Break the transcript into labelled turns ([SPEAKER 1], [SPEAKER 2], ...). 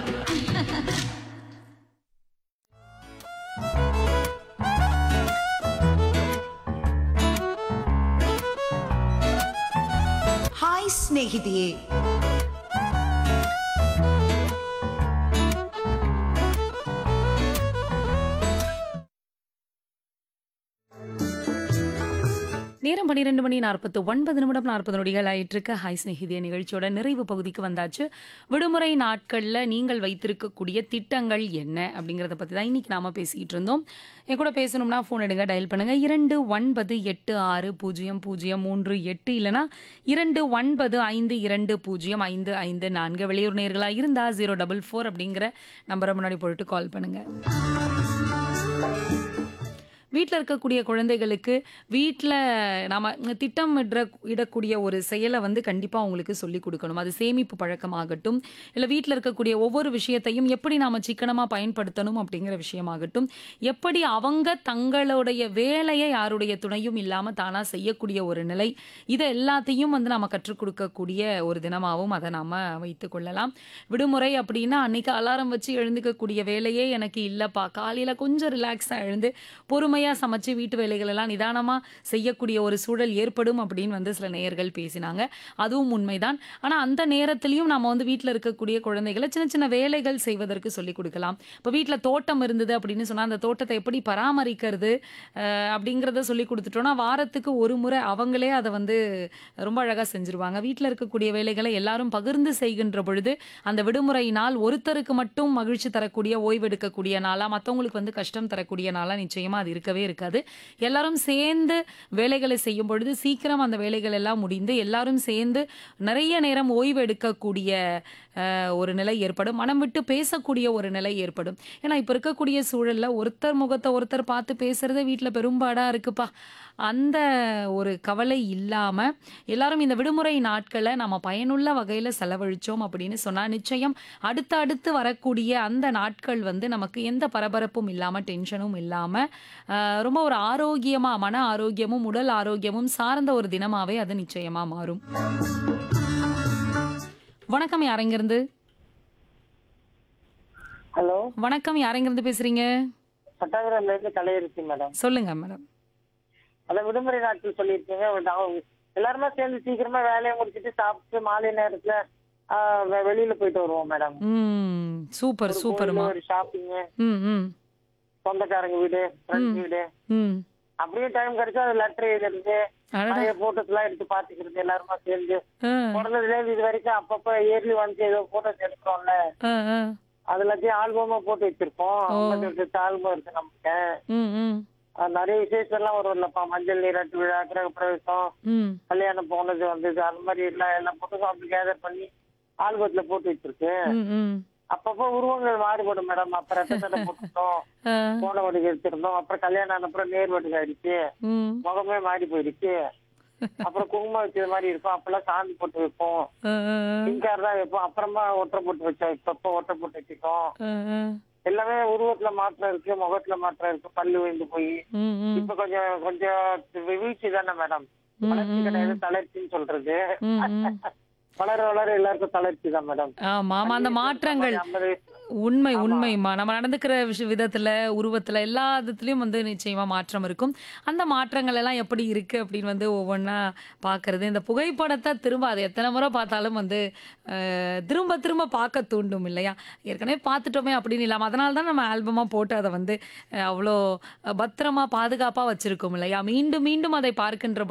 [SPEAKER 1] Super
[SPEAKER 2] hi ಸ್ನೇಹಿತೆಯೇ
[SPEAKER 1] நேரம் பன்னிரெண்டு மணி நாற்பத்து ஒன்பது நிமிடம் நாற்பது நொடிகள் ஆயிட்டிருக்க ஹாய் ஸ்நேகிதிய நிகழ்ச்சியோட நிறைவு பகுதிக்கு வந்தாச்சு விடுமுறை நாட்களில் நீங்கள் வைத்திருக்கக்கூடிய திட்டங்கள் என்ன அப்படிங்கிறத பற்றி தான் இன்னைக்கு நாம பேசிக்கிட்டு இருந்தோம் என் கூட பேசணும்னா ஃபோன் எடுங்க டயல் பண்ணுங்க இரண்டு ஒன்பது எட்டு ஆறு பூஜ்ஜியம் பூஜ்ஜியம் மூன்று எட்டு இல்லைனா இரண்டு ஒன்பது ஐந்து இரண்டு பூஜ்ஜியம் ஐந்து ஐந்து நான்கு வெளியூர் நேர்களாக இருந்தால் ஜீரோ டபுள் ஃபோர் அப்படிங்கிற நம்பரை முன்னாடி போட்டு கால் பண்ணுங்க வீட்டில் இருக்கக்கூடிய குழந்தைகளுக்கு வீட்டில் நாம திட்டம் இடுற இடக்கூடிய ஒரு செயலை வந்து கண்டிப்பாக அவங்களுக்கு சொல்லி கொடுக்கணும் அது சேமிப்பு பழக்கமாகட்டும் இல்லை வீட்டில் இருக்கக்கூடிய ஒவ்வொரு விஷயத்தையும் எப்படி நாம சிக்கனமாக பயன்படுத்தணும் அப்படிங்கிற விஷயமாகட்டும் எப்படி அவங்க தங்களுடைய வேலையை யாருடைய துணையும் இல்லாமல் தானாக செய்யக்கூடிய ஒரு நிலை இதை எல்லாத்தையும் வந்து நம்ம கற்றுக் கொடுக்கக்கூடிய ஒரு தினமாகவும் அதை நாம் வைத்து கொள்ளலாம் விடுமுறை அப்படின்னா அன்னைக்கு அலாரம் வச்சு எழுந்துக்கக்கூடிய வேலையே எனக்கு இல்லைப்பா காலையில் கொஞ்சம் ரிலாக்ஸாக எழுந்து பொறுமையாக சமைச்சு வீட்டு வேலைகள் எல்லாம் நிதானமாக செய்யக்கூடிய ஒரு சூழல் ஏற்படும் அப்படின்னு வந்து சில நேயர்கள் பேசினாங்க அதுவும் உண்மைதான் ஆனால் அந்த நேரத்திலையும் நம்ம வந்து வீட்டில் இருக்கக்கூடிய குழந்தைகளை சின்ன சின்ன வேலைகள் செய்வதற்கு சொல்லிக் கொடுக்கலாம் இப்போ வீட்டில் தோட்டம் இருந்தது அப்படின்னு சொன்னால் அந்த தோட்டத்தை எப்படி பராமரிக்கிறது அஹ், அப்படிங்கிறத சொல்லி கொடுத்துட்டோம்னா வாரத்துக்கு ஒரு முறை அவங்களே அதை வந்து ரொம்ப அழகாக செஞ்சுருவாங்க வீட்டில் இருக்கக்கூடிய வேலைகளை எல்லாரும் பகிர்ந்து செய்கின்ற பொழுது அந்த விடுமுறை நாள் ஒருத்தருக்கு மட்டும் மகிழ்ச்சி தரக்கூடிய ஓய்வெடுக்கக்கூடிய நாளா மற்றவங்களுக்கு வந்து கஷ்டம் தரக்கூடிய நாளா நிச்சயமா அது இருக்கவே இருக்காது எல்லாரும் சேர்ந்து வேலைகளை செய்யும் பொழுது சீக்கிரம் அந்த வேலைகள் எல்லாம் முடிந்து எல்லாரும் சேர்ந்து நிறைய நேரம் ஓய்வு எடுக்கக்கூடிய அஹ், ஒரு நிலை ஏற்படும் மனம் விட்டு பேசக்கூடிய ஒரு நிலை ஏற்படும் ஏன்னா இப்போ இருக்கக்கூடிய சூழல்ல ஒருத்தர் முகத்தை ஒருத்தர் பார்த்து பேசுறதே வீட்டில் பெரும்பாடா இருக்குப்பா அந்த ஒரு கவலை இல்லாம எல்லாரும் இந்த விடுமுறை நாட்களை நம்ம பயனுள்ள வகையில செலவழிச்சோம் அப்படின்னு சொன்னா நிச்சயம் அடுத்து அடுத்து வரக்கூடிய அந்த நாட்கள் வந்து நமக்கு எந்த பரபரப்பும் இல்லாம டென்ஷனும் இல்லாம ஆஹ், ரொம்ப ஒரு ஆரோக்கியமா மன ஆரோக்கியமும் உடல் ஆரோக்கியமும் சார்ந்த ஒரு தினமாவே அது நிச்சயமா மாறும் வணக்கம் யாரெங்கிருந்து
[SPEAKER 3] ஹலோ
[SPEAKER 1] வணக்கம் யாரெங்கிருந்து பேசுறீங்க
[SPEAKER 3] பட்டாபுரம்ல இருந்து கலையரிசி மேடம்
[SPEAKER 1] சொல்லுங்க மேடம்
[SPEAKER 3] அதான் விடுமுறை நாட்கள் சொல்லியிருக்கீங்க ஒரு நாள் எல்லாருமே சேர்ந்து சீக்கிரமா வேலையை முடிச்சிட்டு சாப்பிட்டு மாலை நேரத்துல ஆஹ், வெ- வெளியில போயிட்டு வருவோம் மேடம்
[SPEAKER 1] ம் சூப்பர் சூப்பர்மா
[SPEAKER 3] ஒரு ஷாப்பிங்
[SPEAKER 1] ம் ம்
[SPEAKER 3] சொந்தக்காரங்க வீடு ஃப்ரெண்ட்ஸ் வீடு
[SPEAKER 1] ம்
[SPEAKER 3] அப்படியே டைம் கிடைச்சா அது லெட்டர் எழுதுறது
[SPEAKER 1] அடடா
[SPEAKER 3] பழைய போட்டோஸ் எல்லாம் எடுத்து பாத்துக்கிறது எல்லாருமா சேர்ந்து
[SPEAKER 1] ஆ,
[SPEAKER 3] பிறந்ததுல இருந்து இது வரைக்கும் அப்பப்ப இயர்லி வந்து ஏதோ போட்டோஸ் எடுக்கிறோம்ல
[SPEAKER 1] ஆ, ஆ.
[SPEAKER 3] அது எல்லாத்தையும் ஆல்பமா போட்டு வச்சிருக்கோம் ஐம்பத்தெட்டு ஆல்பம் இருக்கு நமக்கு
[SPEAKER 1] ம் ம்
[SPEAKER 3] அது நிறைய விசேஷம் எல்லாம் வரும்லப்பா மஞ்சள் நீராட்டு விழா கிரக பிரவேசம்
[SPEAKER 1] ம்
[SPEAKER 3] கல்யாணம் போனது வந்தது அந்த மாதிரி எல்லாம் எல்லா போட்டோஸும் அப்படி கேதர் பண்ணி ஆல்பத்துல போட்டு வச்சிருக்கு
[SPEAKER 1] ம் ம்
[SPEAKER 3] அப்பப்போ உருவங்கள் மாறுபடும் மேடம் அப்ப ரத்த தடை போட்டுட்டோம்
[SPEAKER 1] ஆ,
[SPEAKER 3] போன வடுக்கு எடுத்திருந்தோம் அப்புறம் கல்யாணம் ஆன அப்புறம் நேர் வடுக்கு ஆயிடுச்சு
[SPEAKER 1] ம்
[SPEAKER 3] முகமே மாறி போயிடுச்சு அப்புறம் குங்குமம் வச்சது மாதிரி இருக்கும் அப்பெல்லாம் சாந்தி போட்டு வைப்போம்
[SPEAKER 1] ஆ, ஆ,
[SPEAKER 3] பிங்கார் தான் வைப்போம் அப்புறமா ஒற்றை போட்டு வச்சோம் இப்பப்ப ஒற்றை போட்டு வச்சுக்கோம்
[SPEAKER 1] ஆ, ஆ.
[SPEAKER 3] எல்லாமே உருவத்துல மாற்றம் இருக்கு முகத்துல மாற்றம் இருக்கு பல்லு விழுந்து போய்
[SPEAKER 1] ம், ம்,
[SPEAKER 3] இப்ப கொஞ்சம் கொஞ்சம் வீழ்ச்சி தானே மேடம் வளர்ச்சி கிடையாது தளர்ச்சின்னு சொல்றது
[SPEAKER 1] ம், ம்.
[SPEAKER 3] வளர வளர எல்லாருக்கும் தளர்ச்சி தான் மேடம்
[SPEAKER 1] ஆமா ஆமா அந்த மாற்றங்கள்
[SPEAKER 3] ஐம்பது
[SPEAKER 1] உண்மை உண்மைமா நம்ம நடந்துக்கிற விஷ விதத்துல உருவத்துல எல்லா விதத்துலயும் வந்து நிச்சயமா மாற்றம் இருக்கும் அந்த மாற்றங்கள் எல்லாம் எப்படி இருக்கு அப்படின்னு வந்து ஒவ்வொன்றா பார்க்கிறது இந்த புகைப்படத்தை திரும்ப அதை எத்தனை முறை பார்த்தாலும் வந்து அஹ், திரும்ப திரும்ப பார்க்க தூண்டும் இல்லையா ஏற்கனவே பார்த்துட்டோமே அப்படின்னு இல்லாமல் அதனால தான் நம்ம ஆல்பமாக போட்டு அதை வந்து அஹ், அவ்வளோ பத்திரமா பாதுகாப்பாக வச்சிருக்கோம் இல்லையா மீண்டும் மீண்டும் அதை பார்க்கின்ற